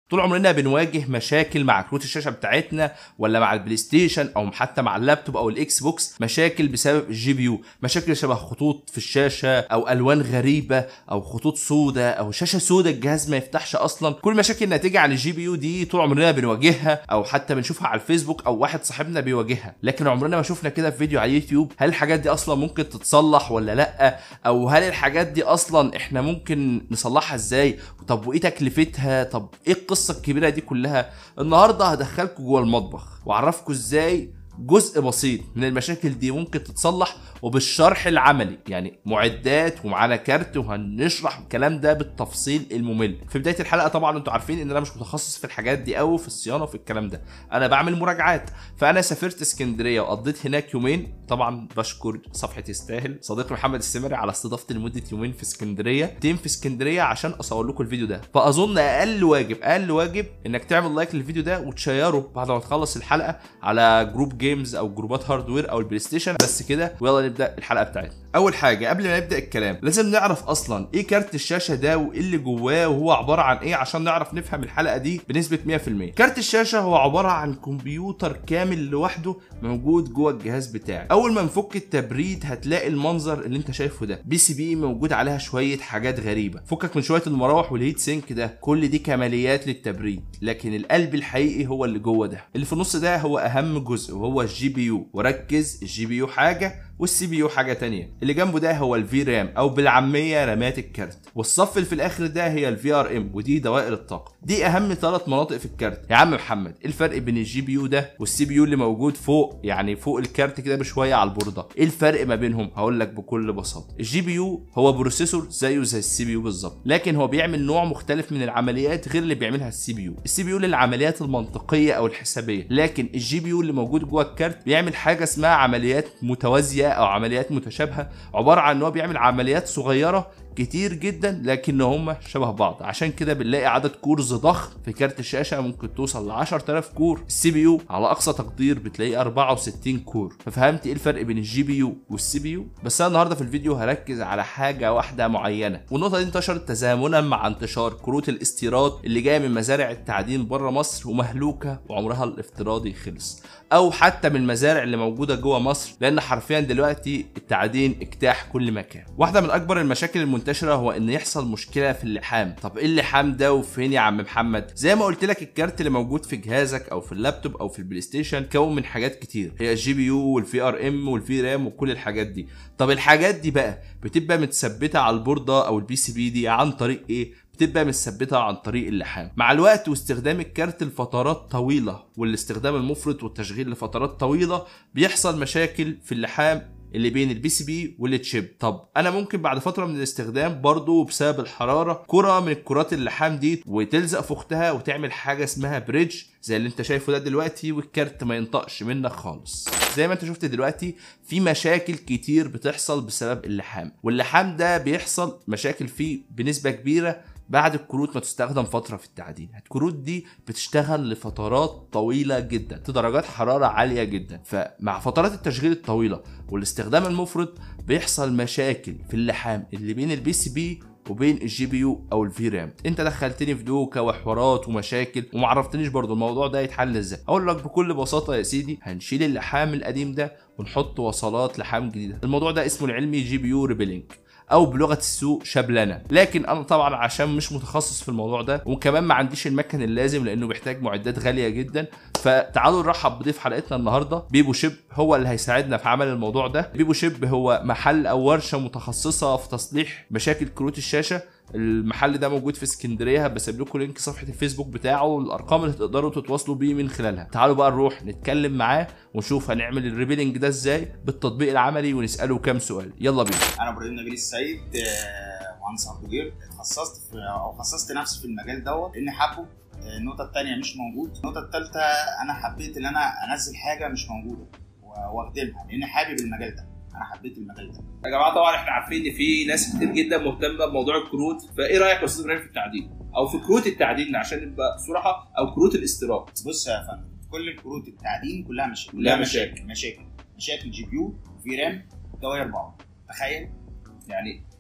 طول عمرنا بنواجه مشاكل مع كروت الشاشه بتاعتنا ولا مع البلاي ستيشن او حتى مع اللابتوب او الاكس بوكس مشاكل بسبب الجي بي يو مشاكل شبه خطوط في الشاشه او الوان غريبه او خطوط سوداء او شاشه سوداء الجهاز ما يفتحش اصلا كل مشاكل ناتجه عن الجي بي يو دي طول عمرنا بنواجهها او حتى بنشوفها على الفيسبوك او واحد صاحبنا بيواجهها لكن عمرنا ما شفنا كده في فيديو على يوتيوب هل الحاجات دي اصلا ممكن تتصلح ولا لا او هل الحاجات دي اصلا احنا ممكن نصلحها ازاي طب وايه تكلفتها طب ايه القصه الكبيره دي كلها النهارده هدخلكم جوه المطبخ واعرفكم ازاي جزء بسيط من المشاكل دي ممكن تتصلح وبالشرح العملي يعني معدات ومعانا كارت وهنشرح الكلام ده بالتفصيل الممل في بدايه الحلقه طبعا انتوا عارفين ان انا مش متخصص في الحاجات دي قوي في الصيانه وفي الكلام ده انا بعمل مراجعات فانا سافرت اسكندريه وقضيت هناك يومين طبعا بشكر صفحه يستاهل صديقي محمد السمري على استضافتي لمده يومين في اسكندريه تيم في اسكندريه عشان اصور لكم الفيديو ده فاظن اقل واجب اقل واجب انك تعمل لايك للفيديو ده وتشيره بعد ما تخلص الحلقه على جروب جيمز او جروبات هاردوير او البلاي ستيشن بس كده ويلا نبدا الحلقه بتاعتنا اول حاجه قبل ما نبدا الكلام لازم نعرف اصلا ايه كارت الشاشه ده وايه اللي جواه وهو عباره عن ايه عشان نعرف نفهم الحلقه دي بنسبه 100% كارت الشاشه هو عباره عن كمبيوتر كامل لوحده موجود جوه الجهاز بتاعك اول ما نفك التبريد هتلاقي المنظر اللي انت شايفه ده بي سي بي موجود عليها شويه حاجات غريبه فكك من شويه المراوح والهيت سينك ده كل دي كماليات للتبريد لكن القلب الحقيقي هو اللي جوه ده اللي في النص ده هو اهم جزء وهو الجي بي يو وركز الجي بي يو حاجه والسي بي يو حاجه تانية اللي جنبه ده هو الفي رام او بالعاميه رامات الكارت والصف اللي في الاخر ده هي الفي ار ام ودي دوائر الطاقه دي اهم ثلاث مناطق في الكارت يا عم محمد ايه الفرق بين الجي بي يو ده والسي بي يو اللي موجود فوق يعني فوق الكارت كده بشويه على البورده ايه الفرق ما بينهم هقول لك بكل بساطه الجي بي يو هو بروسيسور زيه زي السي بي يو بالظبط لكن هو بيعمل نوع مختلف من العمليات غير اللي بيعملها السي بي يو السي بي يو للعمليات المنطقيه او الحسابيه لكن الجي بي يو اللي موجود جوه الكارت بيعمل حاجه اسمها عمليات متوازيه او عمليات متشابهه عباره عن ان هو بيعمل عمليات صغيره كتير جدا لكن هم شبه بعض عشان كده بنلاقي عدد كورز ضخم في كارت الشاشه ممكن توصل ل 10000 كور السي بي يو على اقصى تقدير بتلاقيه 64 كور ففهمت ايه الفرق بين الجي بي يو والسي بي يو بس انا النهارده في الفيديو هركز على حاجه واحده معينه والنقطه دي انتشرت تزامنا مع انتشار كروت الاستيراد اللي جايه من مزارع التعدين بره مصر ومهلوكه وعمرها الافتراضي خلص او حتى من المزارع اللي موجوده جوه مصر لان حرفيا دلوقتي التعدين اجتاح كل مكان واحده من اكبر المشاكل المنتشره هو ان يحصل مشكله في اللحام طب ايه اللحام ده وفين يا عم محمد زي ما قلت لك الكارت اللي موجود في جهازك او في اللابتوب او في البلاي ستيشن كون من حاجات كتير هي الجي بي يو والفي ار ام والفي رام وكل الحاجات دي طب الحاجات دي بقى بتبقى متثبته على البورده او البي سي بي دي عن طريق ايه بتبقى متثبته عن طريق اللحام مع الوقت واستخدام الكارت لفترات طويله والاستخدام المفرط والتشغيل لفترات طويله بيحصل مشاكل في اللحام اللي بين البي سي بي والتشيب طب انا ممكن بعد فتره من الاستخدام برضو بسبب الحراره كره من الكرات اللحام دي وتلزق في اختها وتعمل حاجه اسمها بريدج زي اللي انت شايفه ده دلوقتي والكارت ما ينطقش منك خالص زي ما انت شفت دلوقتي في مشاكل كتير بتحصل بسبب اللحام واللحام ده بيحصل مشاكل فيه بنسبه كبيره بعد الكروت ما تستخدم فترة في التعدين الكروت دي بتشتغل لفترات طويلة جدا في درجات حرارة عالية جدا فمع فترات التشغيل الطويلة والاستخدام المفرط بيحصل مشاكل في اللحام اللي بين البي سي بي وبين الجي بي يو او الفي رام انت دخلتني في دوكه وحوارات ومشاكل وما عرفتنيش برضو الموضوع ده يتحل ازاي اقول لك بكل بساطه يا سيدي هنشيل اللحام القديم ده ونحط وصلات لحام جديده الموضوع ده اسمه العلمي جي بي يو ريبيلينج او بلغه السوق شبلنه لكن انا طبعا عشان مش متخصص في الموضوع ده وكمان ما عنديش المكن اللازم لانه بيحتاج معدات غاليه جدا فتعالوا نرحب بضيف حلقتنا النهارده بيبو شيب هو اللي هيساعدنا في عمل الموضوع ده بيبو شيب هو محل او ورشه متخصصه في تصليح مشاكل كروت الشاشه المحل ده موجود في اسكندريه هبسيب لكم لينك صفحه الفيسبوك بتاعه والارقام اللي تقدروا تتواصلوا بيه من خلالها تعالوا بقى نروح نتكلم معاه ونشوف هنعمل الريبيلنج ده ازاي بالتطبيق العملي ونساله كام سؤال يلا بينا انا ابراهيم نبيل السيد آه، مهندس هاردوير اتخصصت في او خصصت نفسي في المجال دوت لاني حابه آه، النقطه الثانيه مش موجود النقطه الثالثه انا حبيت ان انا انزل حاجه مش موجوده و- واخدمها لاني حابب المجال ده انا حبيت المجال ده يا جماعه طبعا احنا عارفين ان في ناس كتير جدا مهتمه بموضوع الكروت فايه رايك يا استاذ ابراهيم في التعديل او في كروت التعديل عشان نبقى صراحه او كروت الاستيراد بص يا فندم كل الكروت التعدين كلها مشاكل كلها مشاكل. مشاكل مشاكل جي بي يو في رام دوائر باور تخيل يعني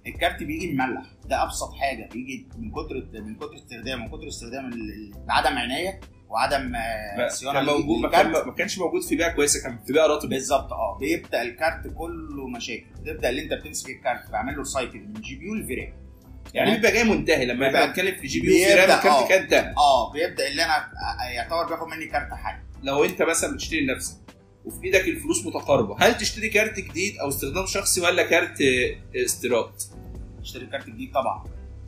الكارت بيجي مملح ده ابسط حاجه بيجي من كتر من كتر استخدامه من كتر استخدام ال- ال- عدم عنايه وعدم آه، ما- صيانه كان موجود ما للكارت. كان ما كانش موجود في بيئه كويسه كان في بيئه رطبه بالظبط اه بيبدا الكارت كله مشاكل تبدا اللي انت بتمسك الكارت بعمل له سايكل من جي بي يو لفيرام يعني بيبقى جاي منتهي لما بيبقى- احنا بنتكلم في جي بي يو في بيبدأ، رام آه. الكارت كان انتهى اه بيبدا اللي انا آه، يعتبر بياخد مني كارت حي لو انت مثلا بتشتري لنفسك وفي ايدك الفلوس متقاربه هل تشتري كارت جديد او استخدام شخصي ولا كارت آه، استيراد اشتري كارت جديد طبعا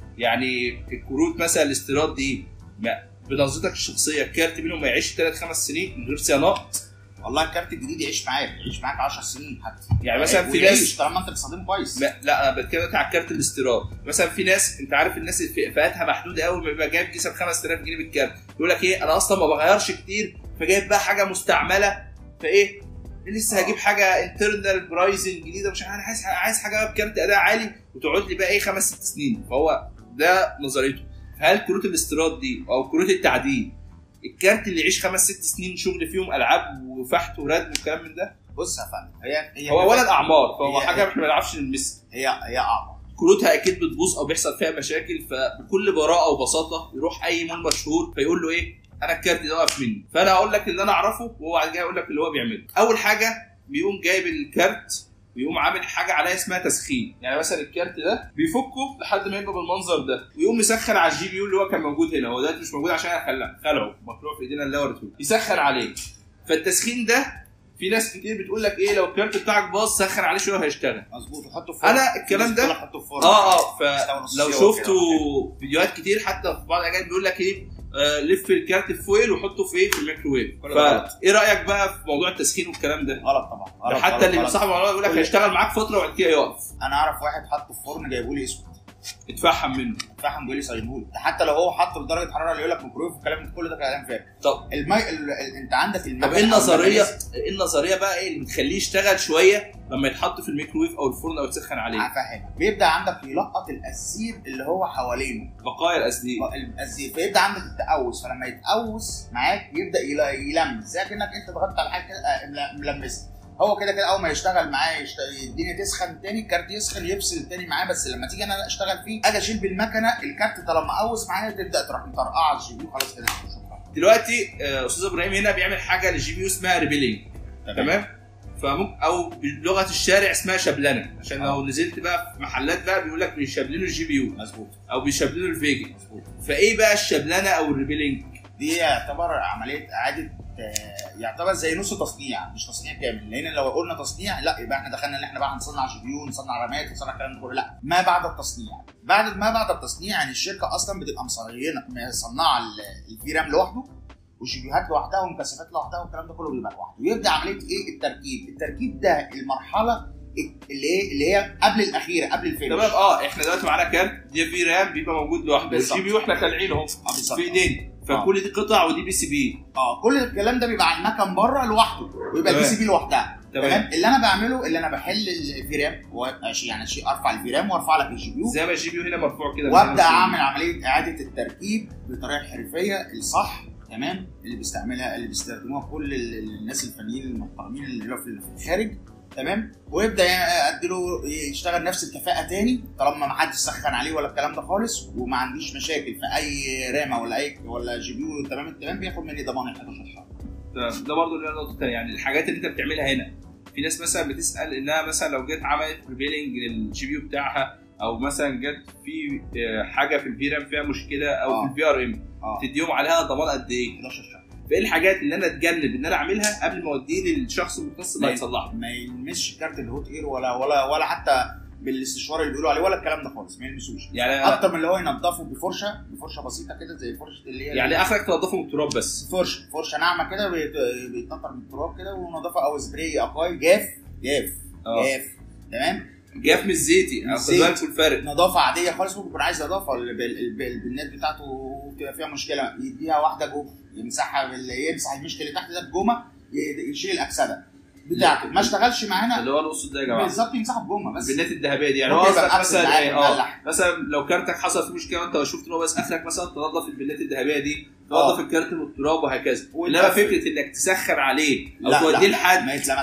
يعني الكروت مثلا الاستيراد دي ما- بنظرتك الشخصيه الكارت منهم ما يعيش 3 5 سنين من غير صيانات والله الكارت الجديد يعيش معاك يعيش معاك 10 سنين حتى يعني مثلا في ويعيش ناس طالما انت بتستخدمه كويس ما لا انا بتكلم دلوقتي على الكارت الاستيراد مثلا في ناس انت عارف الناس اللي فئاتها محدوده قوي بيبقى جايب كيسه ب 5000 جنيه بالكارت يقول لك ايه انا اصلا ما بغيرش كتير فجايب بقى حاجه مستعمله فايه لسه هجيب حاجه انترنال برايزنج جديده مش انا عايز عايز حاجه بكارت اداء عالي وتقعد لي بقى ايه خمس ست سنين فهو ده نظريته هل كروت الاستيراد دي او كروت التعديل الكارت اللي يعيش خمس ست سنين شغل فيهم العاب وفحت وردم والكلام من ده بص يا فندم هي هي هو اولا اعمار فهو هي- حاجه احنا ما نعرفش نلمسها هي هي اعمار كروتها اكيد بتبوظ او بيحصل فيها مشاكل فبكل براءه وبساطه يروح اي مول مشهور فيقول له ايه انا الكارت ده واقف مني فانا هقول لك اللي انا اعرفه وهو بعد كده يقول لك اللي هو بيعمله اول حاجه بيقوم جايب الكارت ويقوم عامل حاجه عليها اسمها تسخين يعني مثلا الكارت ده بيفكه لحد ما يبقى بالمنظر ده ويقوم مسخن على الجي بي يو اللي هو كان موجود هنا هو دلوقتي مش موجود عشان انا خلع- خلعه مطلوع في ايدينا اللي ورته يسخن عليه فالتسخين ده في ناس كتير بتقول لك ايه لو الكارت بتاعك باظ سخن عليه شويه هيشتغل مظبوط وحطه في فرن. أنا الكلام ده- حطه في فرن اه اه يستوي نص فلو سوا شفتوا فيديوهات كتير حتى في بعض الاجانب بيقول لك ايه آه لف الكارت في فويل وحطه في ايه في الميكروويف كل ده غلط. فايه رايك بقى في موضوع التسخين والكلام ده غلط طبعا ده غلط حتى غلط اللي غلط. صاحب الموضوع يقول لك كل- هيشتغل معاك فتره وبعد كده يقف انا اعرف واحد حطه في فرن جايبه لي اسود اتفحم منه فحم بيقول لي صينهولي ده حتى لو هو حطه لدرجه حراره اللي يقول لك ميكرويف والكلام ده كله ده كلام فارغ طب المي ال... ال... انت عندك المكنه طب ايه أو النظريه الميكانيزم- ايه النظريه بقى ايه اللي بتخليه يشتغل شويه لما يتحط في الميكروويف او الفرن او يتسخن عليه هفهمك بيبدا عندك يلقط الاسير اللي هو حوالينه بقايا الاسديد الاسير فيبدا عندك التقوس فلما يتقوس معاك يبدا يل- يلمس زي كانك انت ضغطت على حاجه كده آه، مل- ملمسها هو كده كده اول ما يشتغل معاه يشت... الدنيا تسخن تاني الكارت يسخن يفصل تاني معاه بس لما تيجي انا اشتغل فيه اجي اشيل بالمكنه الكارت طالما قوس معايا تبدا تروح مطرقعه على الجي بي يو خلاص كده شكرا دلوقتي آه، استاذ ابراهيم هنا بيعمل حاجه للجي بي يو اسمها ريبيلينج تمام فممكن او بلغه الشارع اسمها شبلنه عشان لو نزلت بقى في محلات بقى بيقول لك بيشبلنوا الجي بي يو مظبوط او بيشبلنوا الفيجا مظبوط فايه بقى الشبلنه او الريبيلينج دي يعتبر عمليه اعاده آه، يعتبر زي نص تصنيع مش تصنيع كامل لان لو قلنا تصنيع لا يبقى احنا دخلنا ان احنا بقى هنصنع جي بي يو نصنع رامات نصنع الكلام ده كله لا ما بعد التصنيع بعد ما بعد التصنيع يعني الشركه اصلا بتبقى مصنعه مصنعه ال- الفي رام لوحده والجيبيوهات لوحدها والمكثفات لوحدها والكلام ده كله بيبقى لوحده ويبدا عمليه ايه التركيب التركيب ده المرحله اللي هي اللي هي قبل الاخيره قبل الفينش تمام اه احنا دلوقتي معانا كارت دي في رام بيبقى موجود لوحده بالظبط. الجي بي يو احنا خالعينه اهو اه بالظبط في ايدينا فكل دي قطع ودي بي سي بي اه كل الكلام ده بيبقى على المكن بره لوحده ويبقى البي تمام. سي بي لوحدها تمام. تمام اللي انا بعمله اللي انا بحل الفي رام يعني شيء ارفع الفي رام وارفع لك الجي بي يو زي ما الجي بي يو هنا مرفوع كده وابدا اعمل عمليه اعاده التركيب بالطريقه الحرفيه الصح تمام اللي بيستعملها اللي بيستخدموها كل ال- الناس الفنيين المحترمين اللي هو في في الخارج تمام ويبدا اديله يشتغل نفس الكفاءه تاني طالما ما حدش سخن عليه ولا الكلام ده خالص وما عنديش مشاكل في اي رامه ولا اي ولا جي بي يو تمام التمام بياخد مني ضمان 11 شهر تمام. ده برضه ليها نقطه ثانيه يعني الحاجات اللي انت بتعملها هنا في ناس مثلا بتسال انها مثلا لو جت عملت ريبيلنج للجي بي يو بتاعها او مثلا جت في آه، حاجه في الفي رام فيها مشكله او آه. في الفي ار ام اه تديهم عليها ضمان قد ايه 11 شهر فايه الحاجات اللي انا اتجنب ان انا اعملها قبل ما اوديه للشخص المختص اللي ما- هيصلحه ما يلمسش كارت الهوت اير ولا ولا ولا حتى بالاستشوار اللي بيقولوا عليه ولا الكلام ده خالص ما يلمسوش يعني اكتر من اللي هو ينضفه بفرشه بفرشه بسيطه كده زي فرشه اللي هي يعني اخرك تنضفه من التراب بس فرشه فرشه ناعمه كده بيت- بيتنطر من التراب كده ونضافه او سبراي اقاي جاف جاف اه جاف تمام جاف مش زيتي مش خد زيت. بالكوا الفرق نظافه عاديه خالص ممكن يكون عايز نظافه الب- الب- البنات بتاعته بتبقى فيها مشكله يديها واحده جوه يمسحها بال- يمسح المشط اللي تحت ده بجومه ي- يشيل الاكسده بتاعته ما اشتغلش معانا اللي هو القصد ده يا جماعه بالظبط يمسحه بجومه بس البنات الذهبيه دي يعني هو ممكن يبقى قصدك مقفل مثلا معاك ايه اه مملح. مثلا لو كارتك حصل فيه مشكله وانت شفت ان هو بس اخرك مثلا تنظف البنات الذهبيه دي آه. تنظف الكارت من التراب وهكذا والقفل. انما فكره انك تسخن عليه او لا توديه لا لحد ما يتلمسش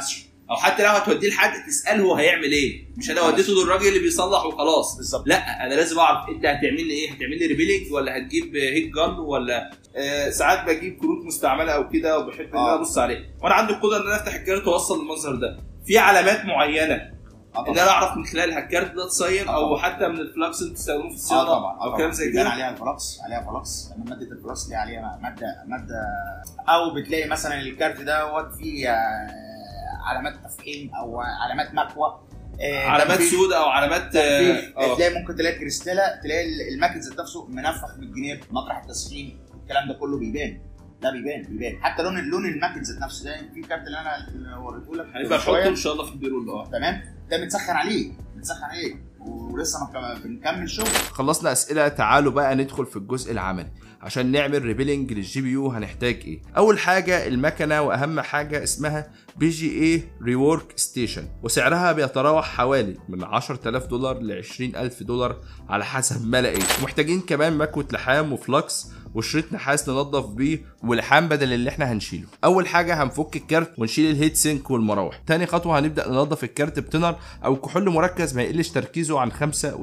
او حتى لو هتوديه لحد تساله هو هيعمل ايه مش انا وديته للراجل اللي بيصلح وخلاص بالظبط لا انا لازم اعرف انت هتعمل لي ايه هتعمل لي ريبيلينج ولا هتجيب هيت جن ولا آه ساعات بجيب كروت مستعمله او كده وبحب ان انا آه. ابص عليها وانا عندي القدره ان انا افتح الكارت واوصل للمنظر ده في علامات معينه اه ان طبعا انا اعرف من خلالها الكارت ده اتصين او طبعا. حتى من الفلكس اللي بتستخدموه في اه الصيانه طبعا او كلام زي بيبان كده عليها الفلكس عليها فلكس لان ماده الفلكس دي عليها ماده ماده او بتلاقي مثلا الكارت دوت فيه آه، علامات تفحيم او علامات مكوى آه، علامات تنفيذ- سوداء او علامات تنفيذ. اه تلاقي ممكن تلاقي كريستاله تلاقي الماكت ذات نفسه منفخ من الجنيه مطرح التسخين الكلام ده كله بيبان ده بيبان بيبان حتى لون لون الماكت ذات نفسه ده في كارت اللي انا اللي وريته لك هنبقى من شوية. نحطه ان شاء الله في البيرول اه تمام ده متسخن عليه متسخن عليه ولسه ما كم- بنكمل شغل خلصنا اسئله تعالوا بقى ندخل في الجزء العملي عشان نعمل ريبيلنج للجي بي يو هنحتاج ايه اول حاجه المكنه واهم حاجه اسمها بي جي اي ريورك ستيشن وسعرها بيتراوح حوالي من 10000 دولار ل 20000 دولار على حسب ما لقيت ومحتاجين كمان مكوه لحام وفلكس وشريط نحاس ننضف بيه ولحام بدل اللي احنا هنشيله اول حاجه هنفك الكارت ونشيل الهيت سينك والمراوح تاني خطوه هنبدا ننضف الكارت بتنر او كحول مركز ما يقلش تركيزه عن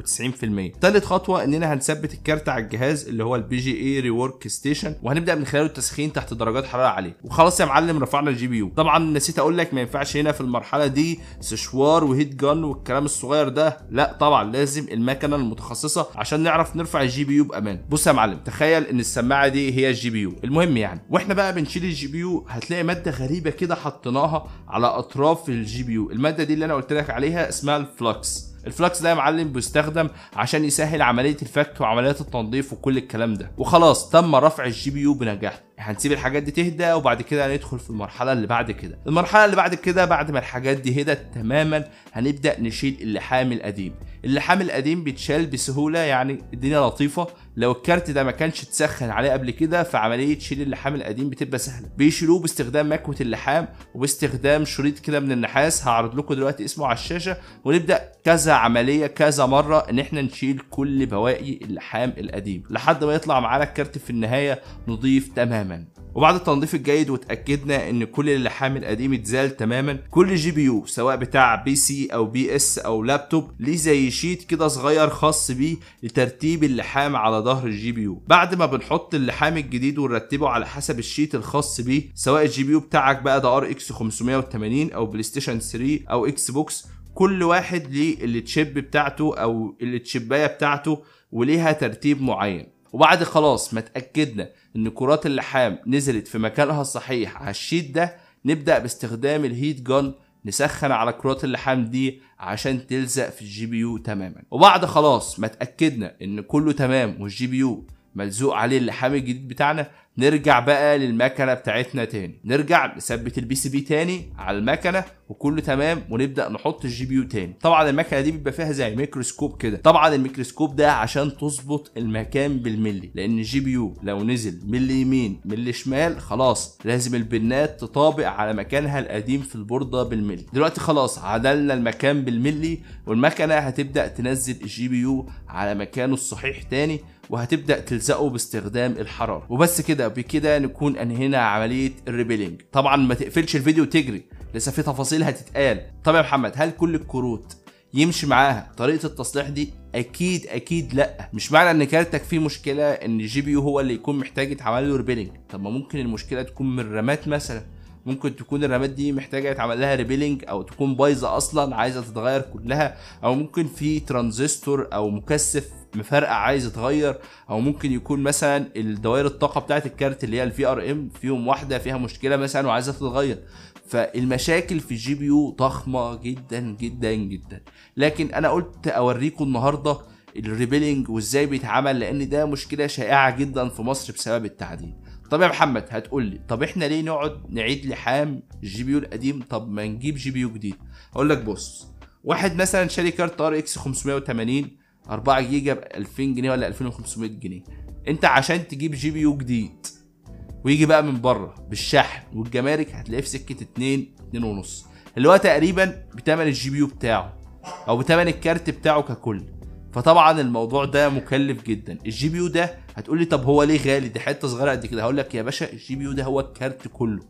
95% تالت خطوه اننا هنثبت الكارت على الجهاز اللي هو البي جي اي ريورك ستيشن وهنبدا من خلاله التسخين تحت درجات حراره عاليه وخلاص يا معلم رفعنا الجي بي يو طبعا نسيت اقول لك ما ينفعش هنا في المرحله دي سشوار وهيت جن والكلام الصغير ده لا طبعا لازم المكنه المتخصصه عشان نعرف نرفع الجي بي يو بامان بص يا معلم تخيل ان السماعه دي هي الجي بي يو المهم يعني واحنا بقى بنشيل الجي بي يو هتلاقي ماده غريبه كده حطيناها على اطراف الجي بي يو الماده دي اللي انا قلت لك عليها اسمها الفلكس الفلكس ده يا معلم بيستخدم عشان يسهل عمليه الفك وعمليات التنظيف وكل الكلام ده وخلاص تم رفع الجي بي يو بنجاح هنسيب الحاجات دي تهدى وبعد كده هندخل في المرحله اللي بعد كده المرحله اللي بعد كده بعد ما الحاجات دي هدت تماما هنبدا نشيل اللحام القديم اللحام القديم بيتشال بسهوله يعني الدنيا لطيفه لو الكارت ده ما كانش اتسخن عليه قبل كده فعمليه شيل اللحام القديم بتبقى سهله بيشيلوه باستخدام مكوه اللحام وباستخدام شريط كده من النحاس هعرض لكم دلوقتي اسمه على الشاشه ونبدا كذا عمليه كذا مره ان احنا نشيل كل بواقي اللحام القديم لحد ما يطلع معانا الكارت في النهايه نضيف تماما وبعد التنظيف الجيد وتاكدنا ان كل اللحام القديم اتزال تماما كل جي بي يو سواء بتاع بي سي او بي اس او لابتوب ليه زي شيت كده صغير خاص بيه لترتيب اللحام على ظهر الجي بي يو بعد ما بنحط اللحام الجديد ونرتبه على حسب الشيت الخاص بيه سواء الجي بي يو بتاعك بقى ده ار اكس 580 او بلاي ستيشن 3 او اكس بوكس كل واحد ليه التشيب بتاعته او التشيبايه بتاعته وليها ترتيب معين وبعد خلاص ما اتاكدنا ان كرات اللحام نزلت في مكانها الصحيح على الشيت ده نبدا باستخدام الهيت جان نسخن على كرات اللحام دي عشان تلزق في الجي بي يو تماما وبعد خلاص ما اتاكدنا ان كله تمام والجي بي يو ملزوق عليه اللحام الجديد بتاعنا نرجع بقى للمكنه بتاعتنا تاني نرجع نثبت البي سي بي تاني على المكنه وكله تمام ونبدا نحط الجي بي يو تاني طبعا المكنه دي بيبقى فيها زي ميكروسكوب كده طبعا الميكروسكوب ده عشان تظبط المكان بالملي لان الجي بي يو لو نزل ملي يمين ملي شمال خلاص لازم البنات تطابق على مكانها القديم في البورده بالملي دلوقتي خلاص عدلنا المكان بالملي والمكنه هتبدا تنزل الجي بي يو على مكانه الصحيح تاني وهتبدا تلزقه باستخدام الحراره وبس كده بكده نكون انهينا عمليه الريبيلينج طبعا ما تقفلش الفيديو وتجري لسه في تفاصيل هتتقال طب يا محمد هل كل الكروت يمشي معاها طريقه التصليح دي اكيد اكيد لا مش معنى ان كارتك فيه مشكله ان الجي بي يو هو اللي يكون محتاج يتعمل له ريبيلينج طب ما ممكن المشكله تكون من الرامات مثلا ممكن تكون الرامات دي محتاجه يتعمل لها ريبيلينج او تكون بايظه اصلا عايزه تتغير كلها او ممكن في ترانزستور او مكثف مفرقع عايز يتغير او ممكن يكون مثلا الدوائر الطاقه بتاعه الكارت اللي هي الفي ار ام فيهم واحده فيها مشكله مثلا وعايزه تتغير فالمشاكل في الجي بي يو ضخمه جدا جدا جدا لكن انا قلت اوريكم النهارده الريبيلينج وازاي بيتعمل لان ده مشكله شائعه جدا في مصر بسبب التعديل طب يا محمد هتقول لي طب احنا ليه نقعد نعيد لحام الجي بي يو القديم طب ما نجيب جي بي يو جديد اقول لك بص واحد مثلا شاري كارت ار اكس 580 4 جيجا ب 2000 جنيه ولا 2500 جنيه انت عشان تجيب جي بي يو جديد ويجي بقى من بره بالشحن والجمارك هتلاقيه في سكه 2 2 ونص اللي هو تقريبا بتمن الجي بي يو بتاعه او بتمن الكارت بتاعه ككل فطبعا الموضوع ده مكلف جدا الجي بي يو ده هتقول لي طب هو ليه غالي دي حته صغيره قد كده هقول لك يا باشا الجي بي يو ده هو الكارت كله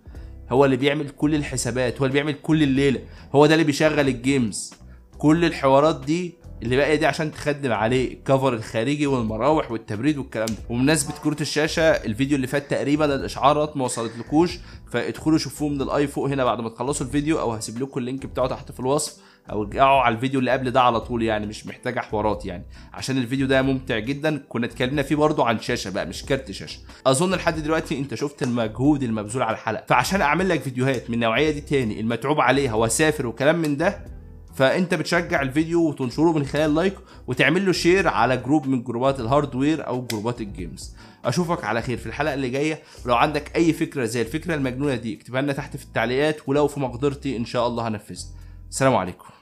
هو اللي بيعمل كل الحسابات هو اللي بيعمل كل الليله هو ده اللي بيشغل الجيمز كل الحوارات دي اللي باقيه دي عشان تخدم عليه الكفر الخارجي والمراوح والتبريد والكلام ده وبمناسبه كروت الشاشه الفيديو اللي فات تقريبا الاشعارات ما وصلتلكوش فادخلوا شوفوه من الاي فوق هنا بعد ما تخلصوا الفيديو او هسيب لكم اللينك بتاعه تحت في الوصف او ارجعوا على الفيديو اللي قبل ده على طول يعني مش محتاجه حوارات يعني عشان الفيديو ده ممتع جدا كنا اتكلمنا فيه برضو عن شاشه بقى مش كارت شاشه اظن لحد دلوقتي انت شفت المجهود المبذول على الحلقه فعشان اعمل لك فيديوهات من النوعيه دي تاني المتعوب عليها واسافر وكلام من ده فانت بتشجع الفيديو وتنشره من خلال لايك وتعمل له شير على جروب من جروبات الهاردوير او جروبات الجيمز اشوفك على خير في الحلقه اللي جايه ولو عندك اي فكره زي الفكره المجنونه دي اكتبها لنا تحت في التعليقات ولو في مقدرتي ان شاء الله هنفذها السلام عليكم